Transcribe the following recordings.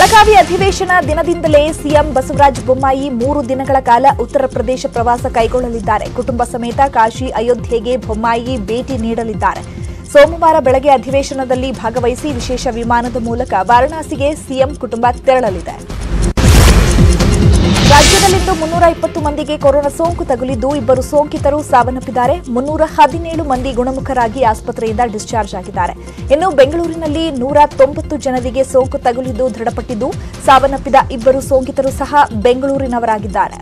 ಬೆಳಗಾವಿ ಅಧಿವೇಶನ ದಿನದಿಂದಲೇ ಸಿಎಂ ಬಸವರಾಜ ಬೊಮ್ಮಾಯಿ ಮೂರು ದಿನಗಳ ಕಾಲ ಉತ್ತರ ಪ್ರದೇಶ ಪ್ರವಾಸ ಕೈಗೊಳ್ಳಲಿದ್ದಾರೆ ಕುಟುಂಬ ಸಮೇತ ಕಾಶಿ ಅಯೋಧ್ಯೆಗೆ ಬೊಮ್ಮಾಯಿ ಭೇಟಿ ನೀಡಲಿದ್ದಾರೆ ಸೋಮವಾರ ಬೆಳಗ್ಗೆ ಅಧಿವೇಶನದಲ್ಲಿ ಭಾಗವಹಿಸಿ ವಿಶೇಷ ವಿಮಾನದ ಮೂಲಕ ವಾರಣಾಸಿಗೆ ಸಿಎಂ ಕುಟುಂಬ ತೆರಳಲಿದೆ ರಾಜ್ಯದಲ್ಲಿಂದು ಮುನ್ನೂರ ಇಪ್ಪತ್ತು ಮಂದಿಗೆ ಕೊರೋನಾ ಸೋಂಕು ತಗುಲಿದ್ದು ಇಬ್ಬರು ಸೋಂಕಿತರು ಸಾವನ್ನಪ್ಪಿದ್ದಾರೆ ಮುನ್ನೂರ ಹದಿನೇಳು ಮಂದಿ ಗುಣಮುಖರಾಗಿ ಆಸ್ಪತ್ರೆಯಿಂದ ಡಿಸ್ಚಾರ್ಜ್ ಆಗಿದ್ದಾರೆ ಇನ್ನು ಬೆಂಗಳೂರಿನಲ್ಲಿ ನೂರ ತೊಂಬತ್ತು ಜನರಿಗೆ ಸೋಂಕು ತಗುಲಿದ್ದು ದೃಢಪಟ್ಟಿದ್ದು ಸಾವನ್ನಪ್ಪಿದ ಇಬ್ಬರು ಸೋಂಕಿತರು ಸಹ ಬೆಂಗಳೂರಿನವರಾಗಿದ್ದಾರೆ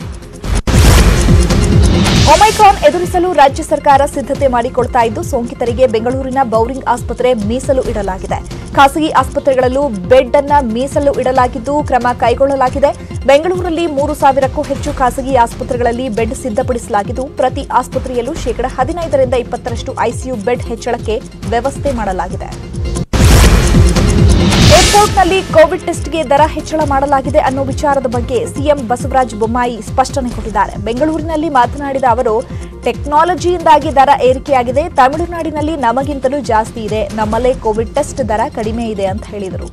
ಒಮೈಕ್ರಾನ್ ಎದುರಿಸಲು ರಾಜ್ಯ ಸರ್ಕಾರ ಸಿದ್ಧತೆ ಮಾಡಿಕೊಳ್ತಾ ಇದ್ದು ಸೋಂಕಿತರಿಗೆ ಬೆಂಗಳೂರಿನ ಬೌರಿಂಗ್ ಆಸ್ಪತ್ರೆ ಮೀಸಲು ಇಡಲಾಗಿದೆ ಖಾಸಗಿ ಆಸ್ಪತ್ರೆಗಳಲ್ಲೂ ಬೆಡ್ ಅನ್ನ ಮೀಸಲು ಇಡಲಾಗಿದ್ದು ಕ್ರಮ ಕೈಗೊಳ್ಳಲಾಗಿದೆ ಬೆಂಗಳೂರಲ್ಲಿ ಮೂರು ಸಾವಿರಕ್ಕೂ ಹೆಚ್ಚು ಖಾಸಗಿ ಆಸ್ಪತ್ರೆಗಳಲ್ಲಿ ಬೆಡ್ ಸಿದ್ಧಪಡಿಸಲಾಗಿದ್ದು ಪ್ರತಿ ಆಸ್ಪತ್ರೆಯಲ್ಲೂ ಶೇಕಡ ಹದಿನೈದರಿಂದ ಇಪ್ಪತ್ತರಷ್ಟು ಐಸಿಯು ಬೆಡ್ ಹೆಚ್ಚಳಕ್ಕೆ ವ್ಯವಸ್ಥೆ ಮಾಡಲಾಗಿದೆ ಏರ್ಪೋರ್ಟ್ನಲ್ಲಿ ಕೋವಿಡ್ ಟೆಸ್ಟ್ಗೆ ದರ ಹೆಚ್ಚಳ ಮಾಡಲಾಗಿದೆ ಅನ್ನೋ ವಿಚಾರದ ಬಗ್ಗೆ ಸಿಎಂ ಬಸವರಾಜ ಬೊಮ್ಮಾಯಿ ಸ್ಪಷ್ಟನೆ ಕೊಟ್ಟಿದ್ದಾರೆ ಬೆಂಗಳೂರಿನಲ್ಲಿ ಮಾತನಾಡಿದ ಅವರು ಟೆಕ್ನಾಲಜಿಯಿಂದಾಗಿ ದರ ಏರಿಕೆಯಾಗಿದೆ ತಮಿಳುನಾಡಿನಲ್ಲಿ ನಮಗಿಂತಲೂ ಜಾಸ್ತಿ ಇದೆ ನಮ್ಮಲ್ಲೇ ಕೋವಿಡ್ ಟೆಸ್ಟ್ ದರ ಕಡಿಮೆ ಇದೆ ಅಂತ ಹೇಳಿದರು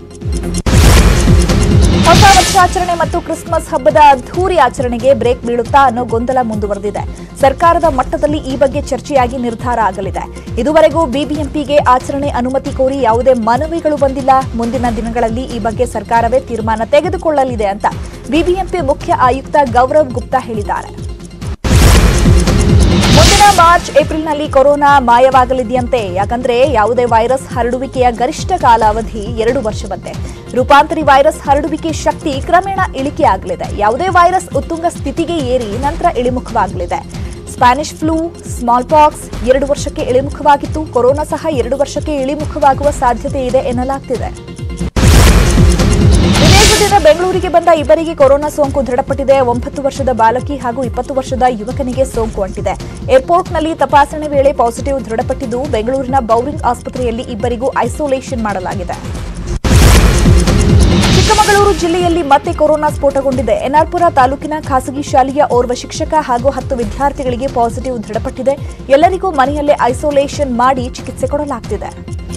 ಹೊಸ ವರ್ಷಾಚರಣೆ ಮತ್ತು ಕ್ರಿಸ್ಮಸ್ ಹಬ್ಬದ ಅದ್ಧೂರಿ ಆಚರಣೆಗೆ ಬ್ರೇಕ್ ಬೀಳುತ್ತಾ ಅನ್ನೋ ಗೊಂದಲ ಮುಂದುವರೆದಿದೆ ಸರ್ಕಾರದ ಮಟ್ಟದಲ್ಲಿ ಈ ಬಗ್ಗೆ ಚರ್ಚೆಯಾಗಿ ನಿರ್ಧಾರ ಆಗಲಿದೆ ಇದುವರೆಗೂ ಬಿಬಿಎಂಪಿಗೆ ಆಚರಣೆ ಅನುಮತಿ ಕೋರಿ ಯಾವುದೇ ಮನವಿಗಳು ಬಂದಿಲ್ಲ ಮುಂದಿನ ದಿನಗಳಲ್ಲಿ ಈ ಬಗ್ಗೆ ಸರ್ಕಾರವೇ ತೀರ್ಮಾನ ತೆಗೆದುಕೊಳ್ಳಲಿದೆ ಅಂತ ಬಿಬಿಎಂಪಿ ಮುಖ್ಯ ಆಯುಕ್ತ ಗೌರವ್ ಗುಪ್ತಾ ಹೇಳಿದ್ದಾರೆ ಮುಂದಿನ ಮಾರ್ಚ್ ಏಪ್ರಿಲ್ನಲ್ಲಿ ಕೊರೋನಾ ಮಾಯವಾಗಲಿದೆಯಂತೆ ಯಾಕಂದ್ರೆ ಯಾವುದೇ ವೈರಸ್ ಹರಡುವಿಕೆಯ ಗರಿಷ್ಠ ಕಾಲಾವಧಿ ಎರಡು ವರ್ಷವಂತೆ ರೂಪಾಂತರಿ ವೈರಸ್ ಹರಡುವಿಕೆ ಶಕ್ತಿ ಕ್ರಮೇಣ ಇಳಿಕೆಯಾಗಲಿದೆ ಯಾವುದೇ ವೈರಸ್ ಉತ್ತುಂಗ ಸ್ಥಿತಿಗೆ ಏರಿ ನಂತರ ಇಳಿಮುಖವಾಗಲಿದೆ ಸ್ಪ್ಯಾನಿಷ್ ಫ್ಲೂ ಸ್ಮಾಲ್ ಪಾಕ್ಸ್ ಎರಡು ವರ್ಷಕ್ಕೆ ಇಳಿಮುಖವಾಗಿತ್ತು ಕೊರೋನಾ ಸಹ ಎರಡು ವರ್ಷಕ್ಕೆ ಇಳಿಮುಖವಾಗುವ ಸಾಧ್ಯತೆ ಇದೆ ಎನ್ನಲಾಗ್ತಿದೆ ವಿದೇಶದಿಂದ ಬೆಂಗಳೂರಿಗೆ ಬಂದ ಇಬ್ಬರಿಗೆ ಕೊರೋನಾ ಸೋಂಕು ದೃಢಪಟ್ಟಿದೆ ಒಂಬತ್ತು ವರ್ಷದ ಬಾಲಕಿ ಹಾಗೂ ಇಪ್ಪತ್ತು ವರ್ಷದ ಯುವಕನಿಗೆ ಸೋಂಕು ಅಂಟಿದೆ ಏರ್ಪೋರ್ಟ್ನಲ್ಲಿ ತಪಾಸಣೆ ವೇಳೆ ಪಾಸಿಟಿವ್ ದೃಢಪಟ್ಟಿದ್ದು ಬೆಂಗಳೂರಿನ ಬೌರಿಂಗ್ ಆಸ್ಪತ್ರೆಯಲ್ಲಿ ಇಬ್ಬರಿಗೂ ಐಸೋಲೇಷನ್ ಮಾಡಲಾಗಿದೆ ಚಿಕ್ಕಮಗಳೂರು ಜಿಲ್ಲೆಯಲ್ಲಿ ಮತ್ತೆ ಕೊರೋನಾ ಸ್ಫೋಟಗೊಂಡಿದೆ ಎನ್ಆರ್ಪುರ ತಾಲೂಕಿನ ಖಾಸಗಿ ಶಾಲೆಯ ಓರ್ವ ಶಿಕ್ಷಕ ಹಾಗೂ ಹತ್ತು ವಿದ್ಯಾರ್ಥಿಗಳಿಗೆ ಪಾಸಿಟಿವ್ ದೃಢಪಟ್ಟಿದೆ ಎಲ್ಲರಿಗೂ ಮನೆಯಲ್ಲೇ ಐಸೋಲೇಷನ್ ಮಾಡಿ ಚಿಕಿತ್ಸೆ ಕೊಡಲಾಗ್ತಿದೆ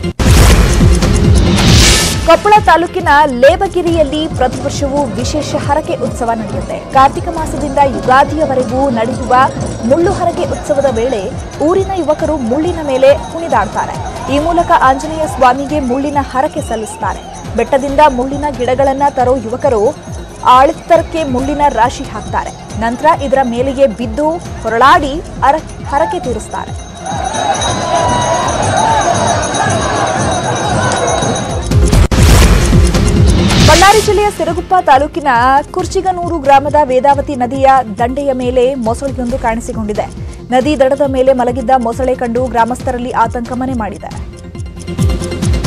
ಕೊಪ್ಪಳ ತಾಲೂಕಿನ ಲೇಬಗಿರಿಯಲ್ಲಿ ಪ್ರತಿ ವರ್ಷವೂ ವಿಶೇಷ ಹರಕೆ ಉತ್ಸವ ನಡೆಯುತ್ತೆ ಕಾರ್ತಿಕ ಮಾಸದಿಂದ ಯುಗಾದಿಯವರೆಗೂ ನಡೆಯುವ ಮುಳ್ಳು ಹರಕೆ ಉತ್ಸವದ ವೇಳೆ ಊರಿನ ಯುವಕರು ಮುಳ್ಳಿನ ಮೇಲೆ ಕುಣಿದಾಡ್ತಾರೆ ಈ ಮೂಲಕ ಆಂಜನೇಯ ಸ್ವಾಮಿಗೆ ಮುಳ್ಳಿನ ಹರಕೆ ಸಲ್ಲಿಸುತ್ತಾರೆ ಬೆಟ್ಟದಿಂದ ಮುಳ್ಳಿನ ಗಿಡಗಳನ್ನ ತರೋ ಯುವಕರು ಆಳಿತ್ತರಕ್ಕೆ ಮುಳ್ಳಿನ ರಾಶಿ ಹಾಕ್ತಾರೆ ನಂತರ ಇದರ ಮೇಲೆಗೆ ಬಿದ್ದು ಹೊರಳಾಡಿ ಅರ- ಹರಕೆ ತೀರಿಸ್ತಾರೆ ಬಳ್ಳಾರಿ ಜಿಲ್ಲೆಯ ಸಿರಗುಪ್ಪ ತಾಲೂಕಿನ ಕುರ್ಚಿಗನೂರು ಗ್ರಾಮದ ವೇದಾವತಿ ನದಿಯ ದಂಡೆಯ ಮೇಲೆ ಮೊಸಳೆಯೊಂದು ಕಾಣಿಸಿಕೊಂಡಿದೆ ನದಿ ದಡದ ಮೇಲೆ ಮಲಗಿದ್ದ ಮೊಸಳೆ ಕಂಡು ಗ್ರಾಮಸ್ಥರಲ್ಲಿ ಆತಂಕ ಮನೆ ಮಾಡಿದೆ